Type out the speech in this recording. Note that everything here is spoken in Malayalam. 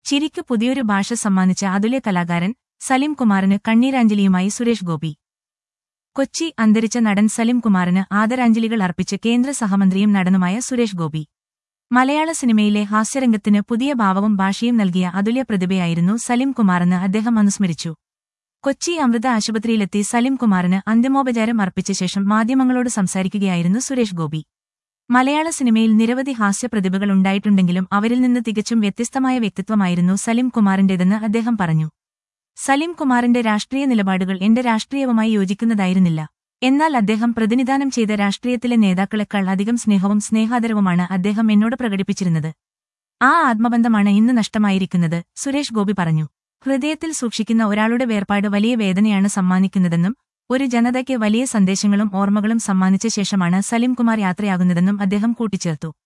ചിരിക്കു പുതിയൊരു ഭാഷ സമ്മാനിച്ച അതുല്യ കലാകാരൻ സലിം കുമാറിന് കണ്ണീരാഞ്ജലിയുമായി സുരേഷ് ഗോപി കൊച്ചി അന്തരിച്ച നടൻ സലിം കുമാറിന് ആദരാഞ്ജലികൾ അർപ്പിച്ച് കേന്ദ്ര സഹമന്ത്രിയും നടനുമായ സുരേഷ് ഗോപി മലയാള സിനിമയിലെ ഹാസ്യരംഗത്തിന് പുതിയ ഭാവവും ഭാഷയും നൽകിയ അതുല്യ പ്രതിഭയായിരുന്നു സലിം കുമാറെന്ന് അദ്ദേഹം അനുസ്മരിച്ചു കൊച്ചി അമൃത ആശുപത്രിയിലെത്തി സലിം കുമാറിന് അന്തിമോപചാരം അർപ്പിച്ച ശേഷം മാധ്യമങ്ങളോട് സംസാരിക്കുകയായിരുന്നു സുരേഷ് ഗോപി മലയാള സിനിമയിൽ നിരവധി ഹാസ്യപ്രതിഭകൾ ഉണ്ടായിട്ടുണ്ടെങ്കിലും അവരിൽ നിന്ന് തികച്ചും വ്യത്യസ്തമായ വ്യക്തിത്വമായിരുന്നു സലിം കുമാറിന്റേതെന്ന് അദ്ദേഹം പറഞ്ഞു സലിം കുമാറിന്റെ രാഷ്ട്രീയ നിലപാടുകൾ എന്റെ രാഷ്ട്രീയവുമായി യോജിക്കുന്നതായിരുന്നില്ല എന്നാൽ അദ്ദേഹം പ്രതിനിധാനം ചെയ്ത രാഷ്ട്രീയത്തിലെ നേതാക്കളെക്കാൾ അധികം സ്നേഹവും സ്നേഹാദരവുമാണ് അദ്ദേഹം എന്നോട് പ്രകടിപ്പിച്ചിരുന്നത് ആ ആത്മബന്ധമാണ് ഇന്ന് നഷ്ടമായിരിക്കുന്നത് സുരേഷ് ഗോപി പറഞ്ഞു ഹൃദയത്തിൽ സൂക്ഷിക്കുന്ന ഒരാളുടെ വേർപാട് വലിയ വേദനയാണ് സമ്മാനിക്കുന്നതെന്നും ഒരു ജനതയ്ക്ക് വലിയ സന്ദേശങ്ങളും ഓർമ്മകളും സമ്മാനിച്ച ശേഷമാണ് സലിം കുമാർ യാത്രയാകുന്നതെന്നും അദ്ദേഹം കൂട്ടിച്ചേർത്തു